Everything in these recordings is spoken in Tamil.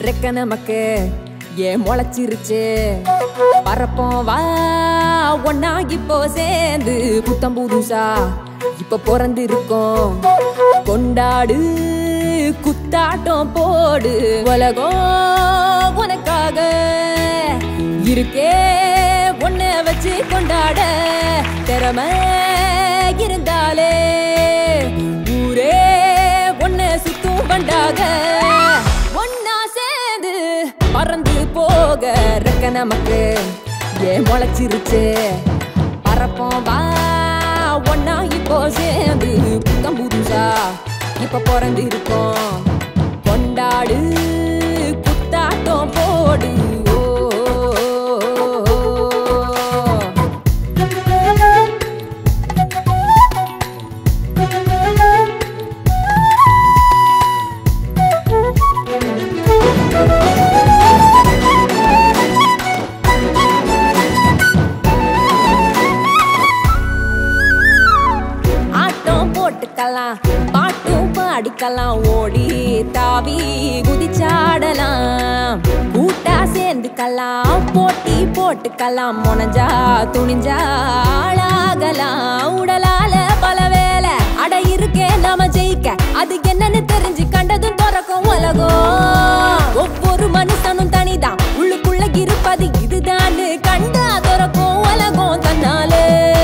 ரெக்க நமக்கு ஏன் முளைச்சிருச்சு பறப்போம் வா ஒன்னா இப்போ சேர்ந்து புத்தம் புதுசா இப்ப பிறந்து இருக்கோம் கொண்டாடு குத்தாட்டம் போடு உலகம் உனக்காக இருக்கே உன்னை வச்சு கொண்டாட திறமை இருந்தாலே ஊரே உன்னை சுத்தும் பண்டாக ஒன்னா சேர்ந்து பறந்து போக ரெக்க நமக்கு ஏன் முளைச்சிருச்சு பறப்போம் வா ஒன்னா இப்போ சேர்ந்து புத்தம் புதுசா இப்ப பிறந்து இருக்கோம் கொண்டாடு குத்தாட்டம் போடு ஓ, ஓ, ஓ, ஓ. ஆட்டம் போட்டுக்கலாம் பாட்டும் பாடிக்கலாம் ஓடி தாவி குதிச்சாடலாம் கூட்டா சேர்ந்துக்கலாம் போட்டி போட்டுக்கலாம் முனைஞ்சா துணிஞ்சா ஆளாகலாம் உடலால பல வேலை அட இருக்கே நாம ஜெயிக்க அது என்னன்னு தெரிஞ்சு கண்டதும் பிறக்கும் உலகம் ஒவ்வொரு மனுஷனும் தனிதான் உள்ளுக்குள்ள இருப்பது இதுதான் கண்டா துறக்கும் உலகம் தன்னாலே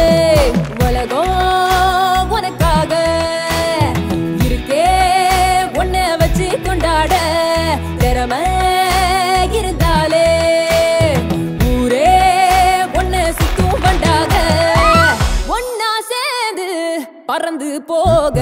உலகம் உனக்காக இருக்கே உன்னை வச்சு கொண்டாட திறமை இருந்தாலே ஊரே உன்னை சுத்தும் பண்டாக ஒன்னா சேர்ந்து பறந்து போக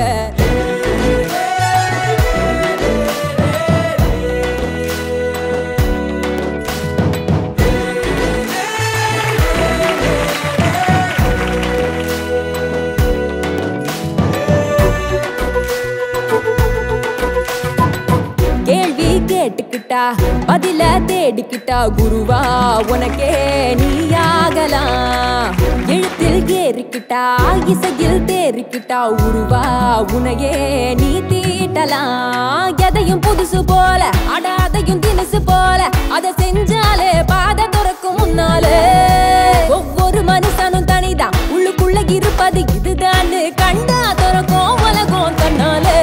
கேள்வி கேட்டுக்கிட்டா பதில தேடிக்கிட்டா குருவா உனக்கே நீயாகலாம் எழுத்தில் ஏறிக்கிட்டா இசையில் தேறிக்கிட்டா உருவா உனையே நீ தீட்டலாம் எதையும் புதுசு போல அட அதையும் தினசு போல அதை செஞ்சாலே பாதை துறக்கும் முன்னாலே ஒவ்வொரு மனுஷனும் தனிதான் உள்ளுக்குள்ள இருப்பது இதுதான் கண்டா துறக்கும் உலகம் தன்னாலே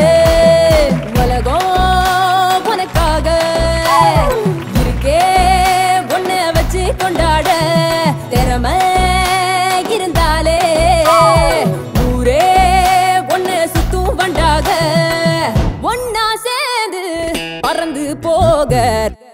உலகம் உனக்காக இருக்கே உன்னை வச்சு கொண்டாட திறமை இருந்தாலே ஊரே உன்னை சுத்தும் பண்டாக ஒன்னா சேர்ந்து பறந்து போக